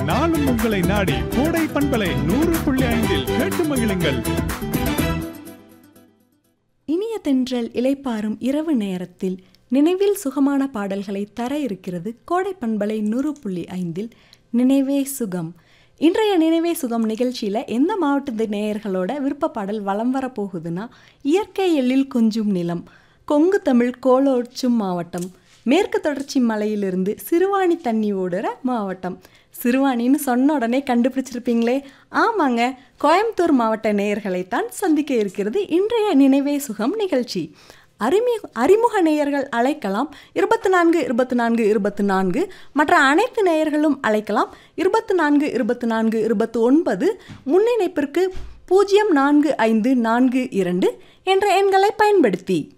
நாளும் உங்களை நாடி கோடை பண்பலை நூறு புள்ளி ஐந்தில் கேட்டு மகிழுங்கள் இனிய தென்றல் இலைப்பாரும் இரவு நேரத்தில் நினைவில் சுகமான பாடல்களை தர இருக்கிறது கோடை பண்பலை நூறு புள்ளி ஐந்தில் நினைவே சுகம் இன்றைய நினைவே சுகம் நிகழ்ச்சியில் எந்த மாவட்டத்து நேயர்களோட விருப்ப பாடல் வலம் வர போகுதுன்னா இயற்கை எழில் கொஞ்சும் நிலம் கொங்கு தமிழ் கோலோச்சும் மாவட்டம் மேற்கு தொடர்ச்சி மலையிலிருந்து சிறுவாணி தண்ணி ஓடுற மாவட்டம் சிறுவாணின்னு சொன்ன உடனே கண்டுபிடிச்சிருப்பீங்களே ஆமாங்க கோயம்புத்தூர் மாவட்ட நேயர்களைத்தான் சந்திக்க இருக்கிறது இன்றைய நினைவே சுகம் நிகழ்ச்சி அறிமி அறிமுக நேயர்கள் அழைக்கலாம் இருபத்தி நான்கு இருபத்தி நான்கு இருபத்தி நான்கு மற்ற அனைத்து நேயர்களும் அழைக்கலாம் இருபத்தி நான்கு இருபத்தி நான்கு இருபத்தி ஒன்பது முன்னிணைப்பிற்கு பூஜ்ஜியம் நான்கு ஐந்து நான்கு இரண்டு என்ற எண்களை பயன்படுத்தி